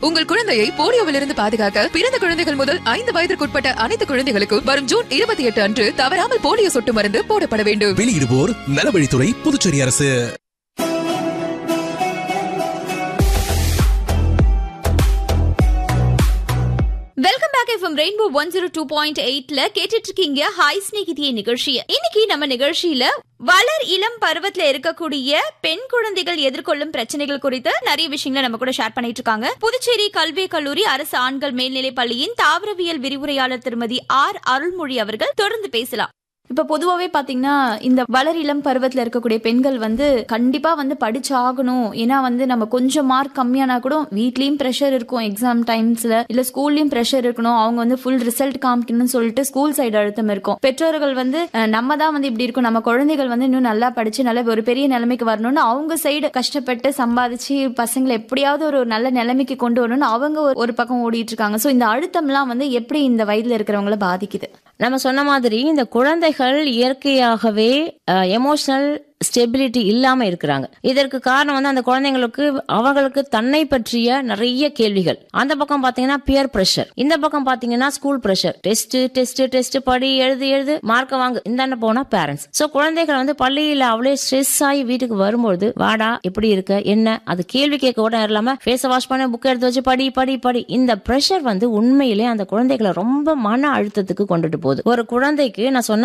உங்கள் குழந்தையை போலியோவிலிருந்து பாதுகாக்க பிறந்த குழந்தைகள் முதல் ஐந்து வயதிற்குட்பட்ட அனைத்து குழந்தைகளுக்கும் வரும் ஜூன் இருபத்தி எட்டு அன்று தவறாமல் போலியோ சொட்டு மருந்து போடப்பட வேண்டும் வெளியிடுவோர் நலவழித்துறை புதுச்சேரி அரசு welcome back FM rainbow one zero two point எயிட்ல கேட்டுட்டு இருக்கீங்க ஹாய் ஸ்நேகிதிய நிகழ்ச்சியை இன்னைக்கு நம்ம நிகழ்ச்சியில வளர் இளம் பருவத்துல இருக்கக்கூடிய பெண் குழந்தைகள் எதிர்கொள்ளும் பிரச்சனைகள் குறித்து நிறைய விஷயங்களை நம்ம கூட ஷேர் பண்ணிட்டு இருக்காங்க புதுச்சேரி கல்வி கல்லூரி அரசு ஆண்கள் மேல்நிலைப் பள்ளியின் தாவரவியல் விரிவுரையாளர் திருமதி ஆர் அருள்மொழி அவர்கள் தொடர்ந்து பேசலாம் இப்ப பொதுவாவே பாத்தீங்கன்னா இந்த வளர் இளம் பருவத்துல இருக்கக்கூடிய பெண்கள் வந்து கண்டிப்பா வந்து படிச்சாகணும் ஏன்னா வந்து நம்ம கொஞ்சம் மார்க் கம்மியானா கூட வீட்லயும் ப்ரெஷர் இருக்கும் எக்ஸாம் டைம்ஸ்ல இல்ல ஸ்கூல்லயும் ப்ரெஷர் இருக்கணும் அவங்க வந்து ஃபுல் ரிசல்ட் காமிக்கணும்னு சொல்லிட்டு ஸ்கூல் சைடு அழுத்தம் இருக்கும் பெற்றோர்கள் வந்து அஹ், நம்ம தான் வந்து இப்படி இருக்கும் நம்ம குழந்தைகள் வந்து இன்னும் நல்லா படிச்சு நல்ல ஒரு பெரிய நிலைமைக்கு வரணும்னு அவங்க சைடு கஷ்டப்பட்டு சம்பாதிச்சு பசங்களை எப்படியாவது ஒரு நல்ல நிலைமைக்கு கொண்டு வரணும்னு அவங்க ஒரு- ஒரு பக்கம் ஓடிட்டு இருக்காங்க சோ இந்த அழுத்தம்லாம் வந்து எப்படி இந்த வயதுல இருக்கிறவங்கள பாதிக்குது நம்ம சொன்ன மாதிரி இந்த குழந்தைகள் இயற்கையாகவே எமோஷனல் ஸ்டெபிலிட்டி இல்லாம இருக்கிறாங்க இதற்கு காரணம் வந்து அந்த குழந்தைங்களுக்கு அவங்களுக்கு தன்னை பற்றிய நிறைய கேள்விகள் அந்த பக்கம் பாத்தீங்கன்னா பியர் பிரஷர் இந்த பக்கம் பாத்தீங்கன்னா school pressure test test test படி எழுது எழுது மார்க்க வாங்கு இந்தாண்ட போனா பேரண்ட்ஸ் சோ குழந்தைகள் வந்து பள்ளியில அவளே ஸ்ட்ரெஸ் ஆகி வீட்டுக்கு வரும்போது வாடா எப்படி இருக்க என்ன அது கேள்வி கேட்க கூட இல்லாம ஃபேஸ வாஷ் பண்ண புக் எடுத்து வச்சு படி படி படி இந்த பிரஷர் வந்து உண்மையிலே அந்த குழந்தைகளை ரொம்ப மன அழுத்தத்துக்கு கொண்டுட்டு போகுது ஒரு குழந்தைக்கு நான் சொன்ன